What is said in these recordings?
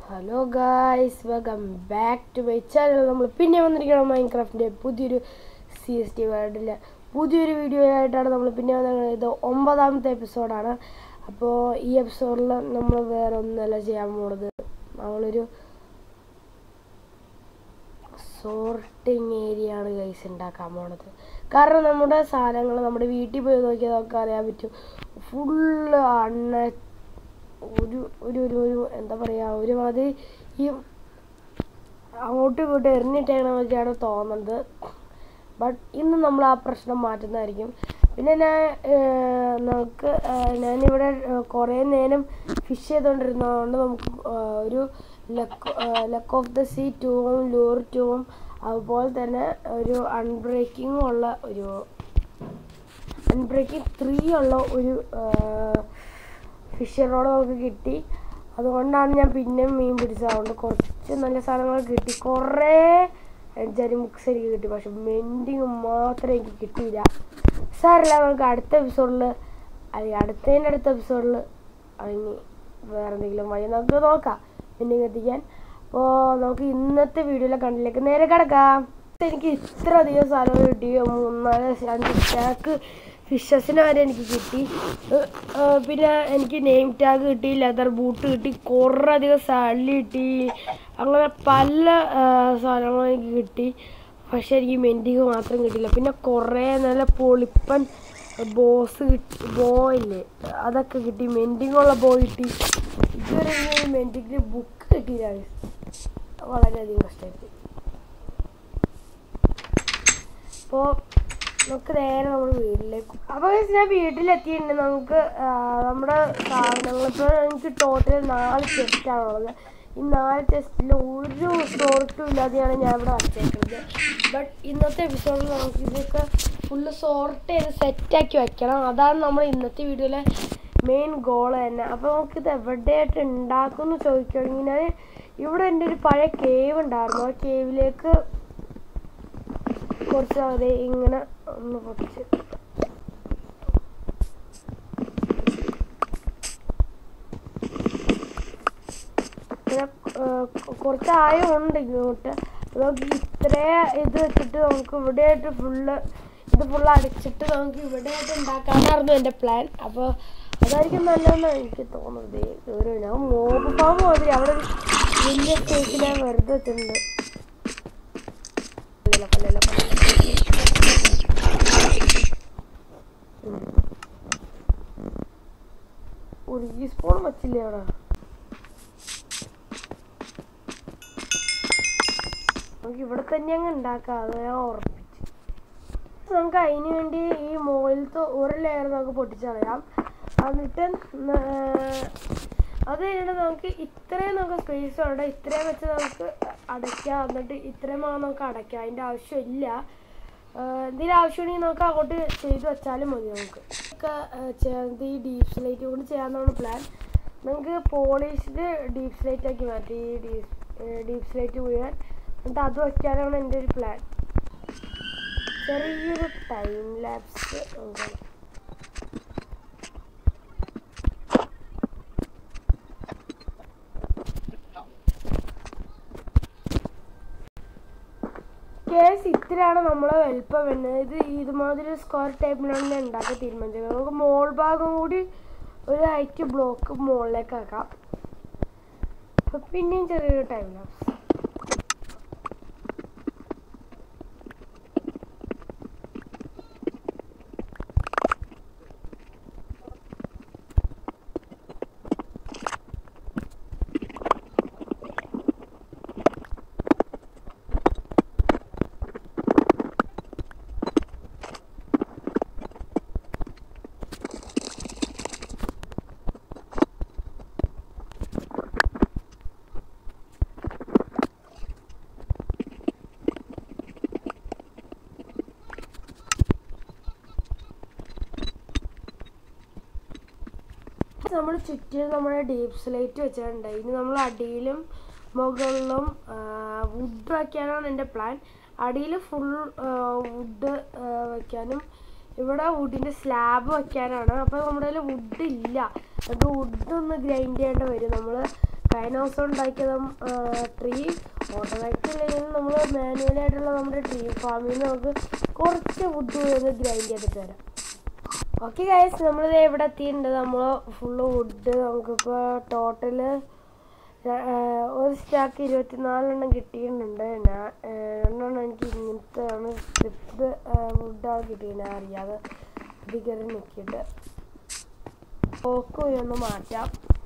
hello guys welcome back to my channel നമ്മൾ പിന്നെ വന്നിരിക്കണം മൈൻക്രാഫ്റ്റിൻ്റെ പുതിയൊരു സി എസ് ടി വേൾഡിലെ പുതിയൊരു വീഡിയോ ആയിട്ടാണ് നമ്മൾ പിന്നെ വന്നിരിക്കുന്നത് ഇത് ഒമ്പതാമത്തെ എപ്പിസോഡാണ് അപ്പോൾ ഈ എപ്പിസോഡിൽ നമ്മൾ വേറെ ഒന്നുമല്ല ചെയ്യാൻ പോണത് നമ്മളൊരു സോർട്ടിങ് ഏരിയ ആണ് ഗൈസ് ഉണ്ടാക്കാൻ പോണത് കാരണം നമ്മുടെ സാധനങ്ങൾ നമ്മുടെ വീട്ടിൽ പോയി നോക്കിയാൽ നമുക്ക് അറിയാൻ പറ്റും ഫുള്ള് അണ്ണ ഒരു ഒരു ഒരു ഒരു എന്താ പറയുക ഒരുമാതിരി ഈ അങ്ങോട്ടും ഇങ്ങോട്ടും എറിഞ്ഞിട്ടേക്കണ വെച്ചാണ് തോന്നുന്നത് ബട്ട് ഇന്ന് നമ്മൾ ആ പ്രശ്നം മാറ്റുന്നതായിരിക്കും പിന്നെ ഞാൻ ഏർ, നമുക്ക് ഏർ, ഞാനിവിടെ ഏർ, കുറേ നേരം ഫിഷ് ചെയ്തുകൊണ്ടിരുന്നതുകൊണ്ട് നമുക്ക് ഏർ, ഒരു luck luck of the sea ടൂവും ലൂർ ടൂവും അതുപോലെ തന്നെ ഒരു അൺബ്രേക്കിംഗും ഉള്ള ഒരു അൺബ്രേക്കിംഗ് ത്രീ ഉള്ള ഒരു ഫിഷ് റോഡ് നമുക്ക് കിട്ടി അതുകൊണ്ടാണ് ഞാൻ പിന്നെയും മീൻ പിടിച്ചത് അതുകൊണ്ട് കുറച്ച് നല്ല സാധനങ്ങൾ കിട്ടി കുറേ ജരിമുക്സ് എനിക്ക് കിട്ടി പക്ഷെ മെൻഡിങ് മാത്രമേ എനിക്ക് കിട്ടിയില്ല സാറില്ല നമുക്ക് അടുത്ത എപ്പിസോഡിൽ അല്ലെങ്കിൽ അടുത്തതിൻ്റെ അടുത്ത എപ്പിസോഡിൽ അതിന് വേറെ എന്തെങ്കിലും വഴി നമുക്ക് നോക്കാം മെൻഡിങ് എത്തിക്കാൻ അപ്പോൾ നമുക്ക് ഇന്നത്തെ വീഡിയോയിലെ കണ്ടിലേക്ക് നേരെ കിടക്കാം എനിക്ക് ഇത്ര അധികം സാധനങ്ങൾ കിട്ടി മൂന്നാല് രണ്ട് സ്റ്റാക്ക് ഫിഷസിന് വരെ എനിക്ക് കിട്ടി ഏഹ് ഏഹ് പിന്നെ എനിക്ക് നെയിം ടാഗ് കിട്ടി ലെതർ ബൂട്ട് കിട്ടി കുറേ അധികം സാലറി കിട്ടി അങ്ങനെ പല ഏഹ് സാധനങ്ങളും എനിക്ക് കിട്ടി പക്ഷെ എനിക്ക് മെൻഡിങ് മാത്രം കിട്ടിയില്ല പിന്നെ കുറേ നല്ല പൊളിപ്പൻ ബോസ് കിട്ടി ബോ ഇല്ലേ അതൊക്കെ കിട്ടി മെൻഡിങ്ങുള്ള ബോ കിട്ടി ഇതുവരെ എനിക്ക് മെൻഡിങ്ങിന് ബുക്ക് കിട്ടിയില്ല വളരെയധികം കഷ്ടമായി അപ്പോൾ നമുക്ക് നേരെ നമ്മുടെ വീട്ടിലേക്ക് അപ്പോൾ ഞാൻ വീട്ടിലെത്തിയിട്ടുണ്ട് നമുക്ക് ആ, നമ്മുടെ സാധനങ്ങൾ ഇപ്പോൾ എനിക്ക് ടോട്ടൽ നാല് ചെസ്റ്റാണുള്ളത് ഈ നാല് ചെസ്റ്റിൽ ഒരു സോർട്ടും ഇല്ലാതെയാണ് ഞാൻ ഇവിടെ വച്ചേക്കുന്നത് ബട്ട് ഇന്നത്തെ എപ്പിസോഡിൽ നമുക്ക് ഇതൊക്കെ ഫുള്ള് സോർട്ട് ചെയ്ത് സെറ്റാക്കി വെക്കണം അതാണ് നമ്മൾ ഇന്നത്തെ വീഡിയോയിലെ മെയിൻ ഗോൾ തന്നെ അപ്പോൾ നമുക്കിത് എവിടെയായിട്ട് ഉണ്ടാക്കും എന്ന് ചോദിക്കുകയാണെങ്കിൽ ഞാൻ ഇവിടെ എൻ്റെ ഒരു പഴയ കേവ് ഉണ്ടായിരുന്നു ആ കേവിലേക്ക് കുറച്ച് അതെ ഇങ്ങനെ ഒന്ന് പൊട്ടിച്ച് പിന്നെ ഏർ, കൊ- കുറച്ച് ആയമുണ്ട് ഇങ്ങോട്ട് നമുക്ക് ഇത്രേ ഇത് വെച്ചിട്ട് നമുക്ക് ഇവിടെയായിട്ട് ഫുള്ള് ഇത് ഫുള്ള് അടിച്ചിട്ട് നമുക്ക് ഇവിടെയായിട്ട് ഉണ്ടാക്കാനായിരുന്നു എൻ്റെ പ്ലാൻ അപ്പോൾ അതായിരിക്കും നല്ലതെന്നാണ് എനിക്ക് തോന്നുന്നത് ഒരു ഞാൻ മോബ് ഫാം മാതിരി അവിടെ ഒരു വലിയ സ്റ്റേക്ക് ഞാൻ വെറുതെ വെച്ചിട്ടുണ്ട് കൊല്ലല കൊല്ലല കൊല്ലല ഒരു ഈ സ്പൂൺ വെച്ചില്ലേ അവിടെ നമുക്ക് ഇവിടെ തന്നെ അങ്ങ് ഉണ്ടാക്കാം അത് ഞാൻ ഉറപ്പിച്ചു നമുക്ക് അതിന് വേണ്ടി ഈ മുകളിലത്തെ ഒരു ലെയർ നമുക്ക് പൊട്ടിച്ചളയാം എന്നിട്ട് ന- അത് കഴിഞ്ഞിട്ട് നമുക്ക് ഇത്രയും നമുക്ക് സ്പേസ് ഉണ്ട് ഇത്രയും വെച്ച് നമുക്ക് അടയ്ക്കാം എന്നിട്ട് ഇത്രയും ഭാഗം നമുക്ക് അടയ്ക്കാം അതിൻ്റെ ആവശ്യമില്ല ആഹ് എന്തെങ്കിലും ആവശ്യമുണ്ടെങ്കിൽ നമുക്ക് അങ്ങോട്ട് ചെയ്ത് വെച്ചാലും മതി നമുക്ക് ഒക്കെ ചേർന്ന് ഈ ഡീപ് സ്ലൈറ്റ് കൊണ്ട് ചെയ്യാമെന്നാണ് പ്ലാൻ നമുക്ക് പോളിഷ്ഡ് ഡീപ് സ്ലൈറ്റ് ആക്കി മാറ്റി ഈ ഡീപ് ഡീപ് സ്ലൈറ്റ് മുഴുവൻ എന്നിട്ട് അത് വയ്ക്കാനാണ് എൻ്റെ ഒരു പ്ലാൻ ചെറിയൊരു ടൈം ലാപ്സ് നമുക്ക് കേസ് ഇത്രയാണ് നമ്മളെ വലിപ്പം വരുന്നത് ഇത് ഇതുമാതിരി സ്ക്വയർ ടൈപ്പിലാണ് ഞാൻ ഉണ്ടാക്കാൻ തീരുമാനിച്ചത് നമുക്ക് മോൾ ഭാഗം കൂടി ഒരു ഹൈറ്റ് ബ്ലോക്ക് മുകളിലേക്ക് ആക്കാം അപ്പൊ പിന്നെയും ചെറിയൊരു ടൈം ലാപ്സ് നമ്മൾ ചുറ്റിലും നമ്മുടെ ഡീപ് സ്ലൈറ്റ് വെച്ചിട്ടുണ്ട് ഇനി നമ്മൾ അടിയിലും മുകളിലും വുഡ് വയ്ക്കാനാണ് എൻ്റെ പ്ലാൻ അടിയിൽ ഫുൾ വുഡ് വയ്ക്കാനും ഇവിടെ വുഡിൻ്റെ സ്ലാബ് വയ്ക്കാനാണ് അപ്പോൾ നമ്മുടെ കയ്യിൽ വുഡ് ഇല്ല നമുക്ക് വുഡ് ഒന്ന് ഗ്രൈൻഡ് ചെയ്യേണ്ടി വരും നമ്മൾ കഴിഞ്ഞ ദിവസം ഉണ്ടാക്കിയത് ട്രീ ഓട്ടോമാറ്റിക്കല്ലെങ്കിൽ നമ്മൾ മാനുവലായിട്ടുള്ള നമ്മുടെ ട്രീ ഫാമിൽ നിന്ന് നമുക്ക് കുറച്ച് വുഡ് ഒന്ന് ഗ്രൈൻഡ് ചെയ്തിട്ട് വരാം ഓക്കെ ഗൈസ് നമ്മളിത് എവിടെ എത്തിയിട്ടുണ്ട് നമ്മൾ ഫുള്ള് വുഡ് നമുക്കിപ്പോൾ ടോട്ടല് ഒരു സ്റ്റാക്ക് ഇരുപത്തിനാലെണ്ണം കിട്ടിയിട്ടുണ്ട് ഞാൻ ഏഹ്, രണ്ടെണ്ണം എനിക്ക് ഇങ്ങനത്തെ ആണ് സ്ട്രിപ്പ് വുഡാണ് കിട്ടിയത് ഞാൻ അറിയാതെ ഇത് കയറി നിൽക്കിയിട്ട് ഓക്ക് ഒന്ന് മാറ്റാം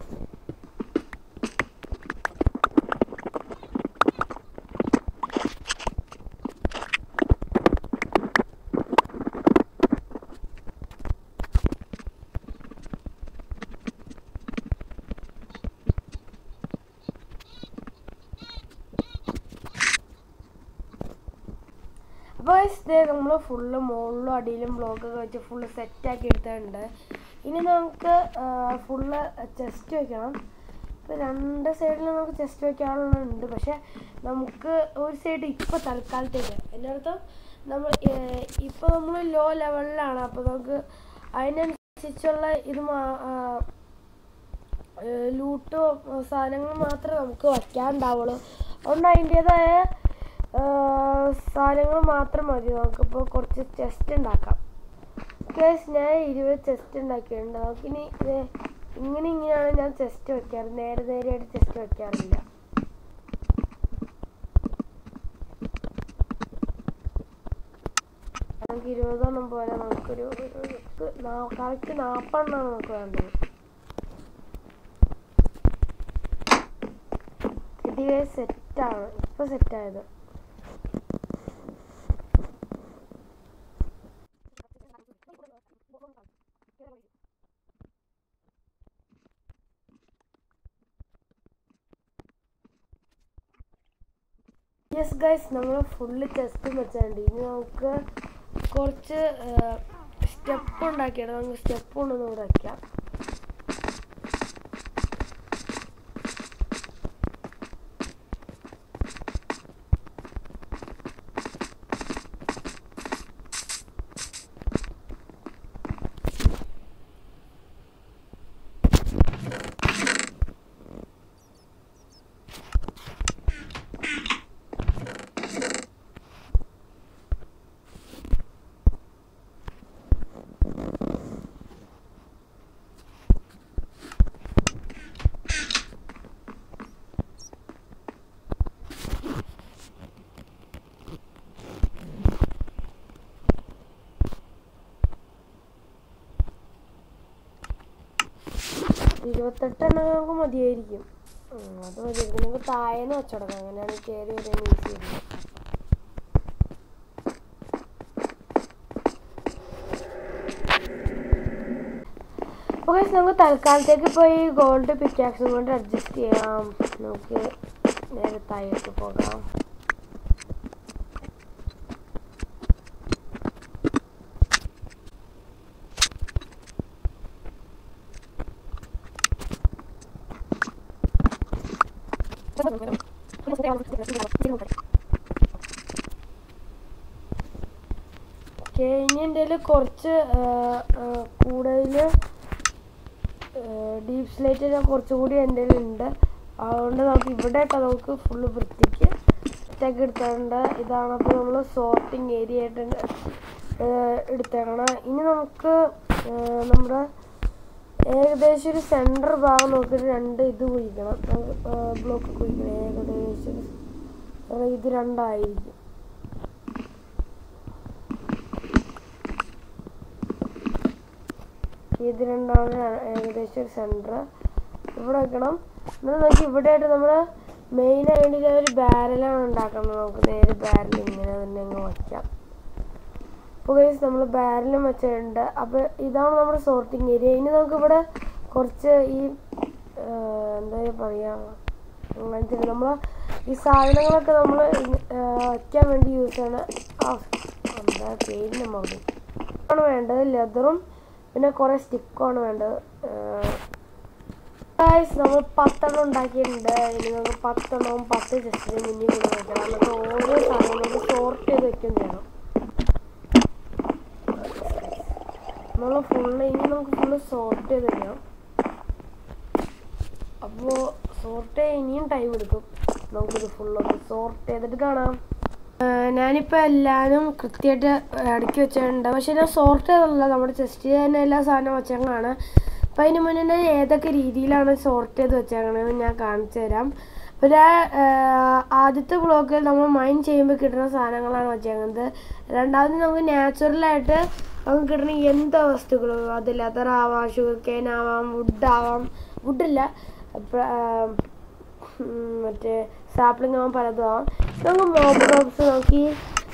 അപ്പോൾ ഇതേ നമ്മൾ ഫുള്ള് മുകളിലും അടിയിലും ബ്ലോക്കൊക്കെ വെച്ച് ഫുള്ള് സെറ്റാക്കി എടുത്തിട്ടുണ്ട് ഇനി നമുക്ക് ഫുള്ള് ചെസ്റ്റ് വെക്കണം ഇപ്പോൾ രണ്ട് സൈഡിൽ നമുക്ക് ചെസ്റ്റ് വെക്കാനുള്ളതുണ്ട് പക്ഷേ നമുക്ക് ഒരു സൈഡ് ഇപ്പോൾ തൽക്കാലത്തേക്ക് എൻ്റെ അർത്ഥം നമ്മൾ ഇപ്പോൾ നമ്മൾ ലോ ലെവലിലാണ് അപ്പോൾ നമുക്ക് അതിനനുസരിച്ചുള്ള ഇത് മാ ലൂട്ടോ സാധനങ്ങൾ മാത്രമേ നമുക്ക് വയ്ക്കാനുണ്ടാവുള്ളൂ അതുകൊണ്ട് അതിൻ്റേതായ സാധനങ്ങൾ മാത്രം മതി നമുക്കിപ്പോൾ കുറച്ച് ചെസ്റ്റ് ഉണ്ടാക്കാം കേസ് ഞാൻ ഇരുപത് ചെസ്റ്റ് ഉണ്ടാക്കിയിട്ടുണ്ട് നമുക്കിനി ഇത് ഇങ്ങനെ ഇങ്ങനെയാണ് ഞാൻ ചെസ്റ്റ് വെക്കാറ് നേരെ നേരെയായിട്ട് ചെസ്റ്റ് വെക്കാറില്ല നമുക്ക് ഇരുപതെണ്ണം പോലെ നമുക്കൊരു കറക്റ്റ് നാൽപ്പെണ്ണമാണ് നമുക്ക് വേണ്ടത് കിട്ടിയ സെറ്റാണ് ഇപ്പൊ സെറ്റായത് യെസ് ഗൈസ് നമ്മൾ ഫുള്ള് ചെസ്റ്റ് വെച്ചിട്ടുണ്ട് ഇനി നമുക്ക് കുറച്ച് സ്റ്റെപ്പ് ഉണ്ടാക്കിയാണ് നമുക്ക് സ്റ്റെപ്പ് കൊണ്ടൊന്ന് ഇവിടെ വയ്ക്കാം ഇരുപത്തെട്ടെണ്ണം നമുക്ക് മതിയായിരിക്കും ഉം, അത് മതിയായിരിക്കും നമുക്ക് താഴേന്ന് വെച്ചോടക്കാം അങ്ങനെയാണ് കയറി വരാൻ ഈസി ആയിരിക്കും ഓക്കെ നമുക്ക് തൽക്കാലത്തേക്ക് ഇപ്പോൾ ഈ ഗോൾഡ് പിക്കാക്സും കൊണ്ട് അഡ്ജസ്റ്റ് ചെയ്യാം നമുക്ക് നേരെ താഴേക്ക് പോകാം ഓക്കെ ഇനി എൻ്റെ കയ്യിൽ കുറച്ച് കൂടുതൽ ഡീപ് സ്ലേറ്റ് ഞാൻ കുറച്ചുകൂടി എൻ്റെ കയ്യിലുണ്ട് അതുകൊണ്ട് നമുക്ക് ഇവിടെയൊക്കെ നമുക്ക് ഫുള്ള് വൃത്തിക്ക് സെറ്റാക്കി എടുത്തേണ്ട ഇതാണ് അപ്പോൾ നമ്മൾ സോർട്ടിങ് ഏരിയ ആയിട്ട് ഏഹ്, എടുത്തേക്കണം ഇനി നമുക്ക് ഏഹ്, നമ്മുടെ ഏകദേശം ഒരു സെൻറ്റർ ഭാഗം നോക്കിയിട്ട് രണ്ട് ഇത് കുഴിക്കണം ബ്ലോക്ക് കുഴിക്കണം ഏകദേശം ഒരു- കാരണം ഇത് രണ്ടായിരിക്കും ഇത് രണ്ടാണ് ഏകദേശം ഒരു സെൻറ്റർ ഇവിടെ വെക്കണം എന്നാൽ നമുക്ക് ഇവിടെ ആയിട്ട് നമ്മൾ മെയിൻ ആയിട്ട് ഒരു ബാരലാണ് ഉണ്ടാക്കുന്നത് നമുക്ക് നേരെ ബാരൽ ഇങ്ങനെ തന്നെ അങ്ങ് വയ്ക്കാം അപ്പോൾ ഗൈസ് നമ്മൾ ബാരലും വെച്ചിട്ടുണ്ട് അപ്പോൾ ഇതാണ് നമ്മുടെ സോർട്ടിങ് ഏരിയ ഇനി നമുക്ക് ഇവിടെ കുറച്ച് ഈ ആഹ്, എന്താ പറയുക അങ്ങനത്തെ നമ്മൾ ഈ സാധനങ്ങളൊക്കെ നമ്മൾ വയ്ക്കാൻ വേണ്ടി യൂസ് ചെയ്യണ ആ, എന്താ പേരിൻ്റെ മതി ആണ് വേണ്ടത് ലെതറും പിന്നെ കുറേ സ്റ്റിക്കുമാണ് വേണ്ടത് ഗൈസ് നമ്മൾ പത്തെണ്ണം ഉണ്ടാക്കിയിട്ടുണ്ട് ഇനി നമുക്ക് പത്തെണ്ണവും പത്ത് ജസ്റ്റിന് മുന്നിൽ കൂടെ വെക്കണം എന്നിട്ട് ഓരോ സാധനവും നമുക്ക് സോർട്ട് ചെയ്ത് വെക്കുകയും ചെയ്യണം നമ്മൾ ഫുള്ള് ഇനി നമുക്ക് ഫുള്ള് സോർട്ട് ചെയ്ത് വെക്കണം അപ്പോൾ സോർട്ട് ചെയ്യാൻ ഇനിയും ടൈം എടുക്കും നമുക്കിത് ഫുള്ളൊന്ന് സോർട്ട് ചെയ്തിട്ട് കാണാം ഞാനിപ്പോൾ എല്ലാവരും കൃത്യമായിട്ട് അടുക്കി വെച്ചിട്ടുണ്ട് പക്ഷെ ഞാൻ സോർട്ട് ചെയ്തല്ല നമ്മുടെ ചെസ്റ്റിൽ തന്നെ എല്ലാ സാധനവും വെച്ചേക്കാണ് അപ്പം അതിന് മുന്നേ ഞാൻ ഏതൊക്കെ രീതിയിലാണ് സോർട്ട് ചെയ്ത് വെച്ചേക്കണതെന്ന് ഞാൻ കാണിച്ചു തരാം പിന്നെ ആദ്യത്തെ ബ്ലോക്കിൽ നമ്മൾ മൈൻ ചെയ്യുമ്പോൾ കിട്ടുന്ന സാധനങ്ങളാണ് വെച്ചേക്കുന്നത് രണ്ടാമത് നമുക്ക് നാച്ചുറലായിട്ട് നമുക്ക് കിട്ടുന്ന എന്ത് വസ്തുക്കളും അത് ലെതർ ആവാം ഷുഗർ കെയിൻ ആവാം വുഡ് ആവാം വുഡില്ല മറ്റേ സാപ്ലിംഗ് ആവാം പലതും ആവാം നമുക്ക് മോബ് ഡോപ്സ് നോക്കി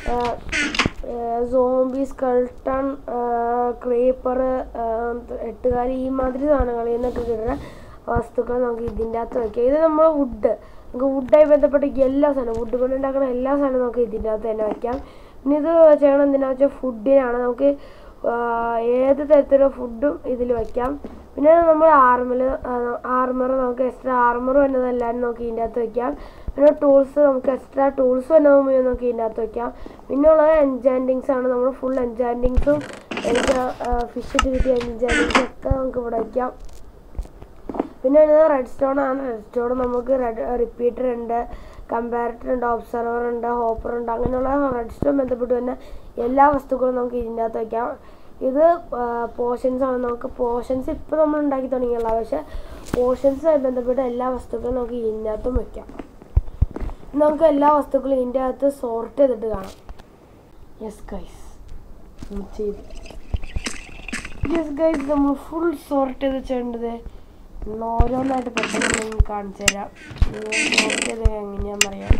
സോംബി സ്കൾട്ടൺ ക്രീപ്പർ എട്ടുകാലി ഈ മാതിരി സാധനങ്ങളിൽ നിന്നൊക്കെ കിട്ടുന്ന വസ്തുക്കൾ നമുക്ക് ഇതിൻ്റെ അകത്ത് വയ്ക്കാം ഇത് നമ്മൾ വുഡ് നമുക്ക് വുഡായി ബന്ധപ്പെട്ട എല്ലാ സാധനവും വുഡ് കൊണ്ട് ഉണ്ടാക്കുന്ന എല്ലാ സാധനവും നമുക്ക് ഇതിൻ്റെ അകത്ത് തന്നെ വയ്ക്കാം പിന്നെ ഇത് ചെയ്യണം എന്തിനാണെന്ന് വെച്ചാൽ ഫുഡിനാണ് നമുക്ക് ഏത് തരത്തിലുള്ള ഫുഡും ഇതിൽ വയ്ക്കാം പിന്നെ നമ്മൾ ആർമർ ആർമർ നമുക്ക് എക്സ്ട്രാ ആർമർ വന്നതെല്ലാവരും നമുക്ക് ഇതിൻ്റെ അകത്ത് വയ്ക്കാം പിന്നെ ടൂൾസ് നമുക്ക് എക്സ്ട്രാ ടൂൾസ് വന്നതും നമുക്ക് ഇതിൻ്റെ അകത്ത് വയ്ക്കാം പിന്നെ ഉള്ളത് എൻജാൻറ്റിങ്സ് ആണ് നമ്മൾ ഫുൾ എൻജാൻറ്റിങ്സും എനിക്ക് ഫിഷ് ഇട്ട് കിട്ടിയ എൻജാൻറ്റിങ്സ് ഒക്കെ നമുക്ക് ഇവിടെ വയ്ക്കാം പിന്നെ വരുന്നത് റെഡ് സ്റ്റോൺ ആണ് റെഡ് സ്റ്റോൺ നമുക്ക് റെഡ് റിപ്പീറ്റർ ഉണ്ട് കമ്പാരറ്റർ ഉണ്ട് ഒബ്സർവർ ഉണ്ട് ഹോപ്പർ ഉണ്ട് അങ്ങനെയുള്ള റെഡ് സ്റ്റോൺ ബന്ധപ്പെട്ട് തന്നെ എല്ലാ വസ്തുക്കളും നമുക്ക് ഇതിൻ്റെ അകത്ത് വയ്ക്കാം ഇത് പോർഷൻസ് ആണ് നമുക്ക് പോർഷൻസ് ഇപ്പോൾ നമ്മൾ ഉണ്ടാക്കി തുടങ്ങിയുള്ള പക്ഷേ പോർഷൻസുമായി ബന്ധപ്പെട്ട എല്ലാ വസ്തുക്കളും നമുക്ക് ഇതിൻ്റെ അകത്തും വയ്ക്കാം നമുക്ക് എല്ലാ വസ്തുക്കളും ഇതിൻ്റെ അകത്ത് സോർട്ട് ചെയ്തിട്ട് കാണാം യെസ് ഗൈസ് ചെയ്ത് യെസ് ഗൈസ് നമ്മൾ ഫുൾ സോർട്ട് ചെയ്ത് ചെയ്യേണ്ടത് ഓരോന്നായിട്ട് പെട്ടെന്ന് ഞാൻ കാണിച്ചു തരാം സോർട്ട് ചെയ്ത് എങ്ങനെയാണെന്നറിയാം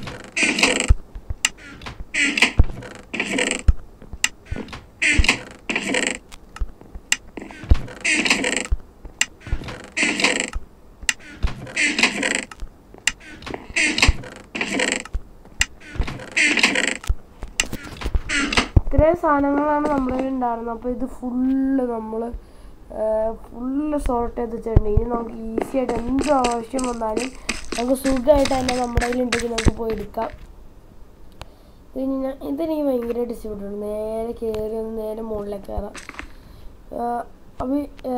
ഇത്രയും സാധനങ്ങളാണ് നമ്മുടെ കയ്യിൽ ഉണ്ടായിരുന്നത് അപ്പോൾ ഇത് ഫുള്ള് നമ്മൾ ഫുള്ള് സോർട്ട് ചെയ്ത് വെച്ചിട്ടുണ്ട് ഇനി നമുക്ക് ഈസി ആയിട്ട് എന്ത് ആവശ്യം വന്നാലും നമുക്ക് സുഖമായിട്ട് തന്നെ നമ്മുടെ കയ്യിലുണ്ടെങ്കിൽ നമുക്ക് പോയി എടുക്കാം ഇനി ഞാൻ ഇതെനിക്ക് ഭയങ്കരമായിട്ട് ഇഷ്ടപ്പെട്ടിട്ടുണ്ട് നേരെ കയറി ഒന്ന് നേരെ മുകളിലേക്ക് കയറാം അപ്പോൾ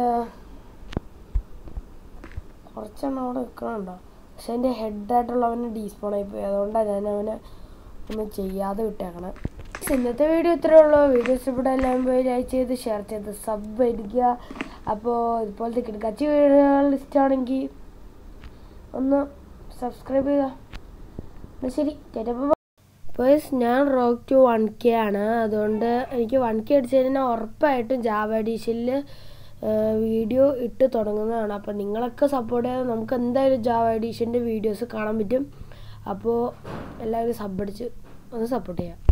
കുറച്ചെണ്ണം അവിടെ നിൽക്കണുണ്ടോ പക്ഷെ എൻ്റെ ഹെഡായിട്ടുള്ളവന് ഡീസ്പോൺ ആയിപ്പോയി അതുകൊണ്ടാണ് ഞാൻ അവനെ ഒന്നും ചെയ്യാതെ വിട്ടേക്കണേ ഇന്നത്തെ വീഡിയോ ഇത്രേ ഉള്ളൂ വീഡിയോ ഇഷ്ടപ്പെട്ടാൽ എല്ലാവരും പോയി ലൈക്ക് ചെയ്ത് ഷെയർ ചെയ്ത് സബ് അടിക്കുക അപ്പോൾ ഇതുപോലത്തെ കിടക്കച്ചി വീഡിയോകൾ ഇഷ്ടമാണെങ്കിൽ ഒന്ന് സബ്സ്ക്രൈബ് ചെയ്യുക എന്നാൽ ശരി ചിലപ്പോൾ ബോയ്സ് ഞാൻ റോക്ക് ടു വൺ കെ ആണ് അതുകൊണ്ട് എനിക്ക് വൺ കെ അടിച്ചു കഴിഞ്ഞാൽ ഉറപ്പായിട്ടും ജാവ എഡീഷനിൽ വീഡിയോ ഇട്ട് തുടങ്ങുന്നതാണ് അപ്പോൾ നിങ്ങളൊക്കെ സപ്പോർട്ട് ചെയ്താൽ നമുക്ക് എന്തായാലും ജാവ എഡീഷൻ്റെ വീഡിയോസ് കാണാൻ പറ്റും അപ്പോൾ എല്ലാവരും സബ് അടിച്ച് ഒന്ന് സപ്പോർട്ട് ചെയ്യാം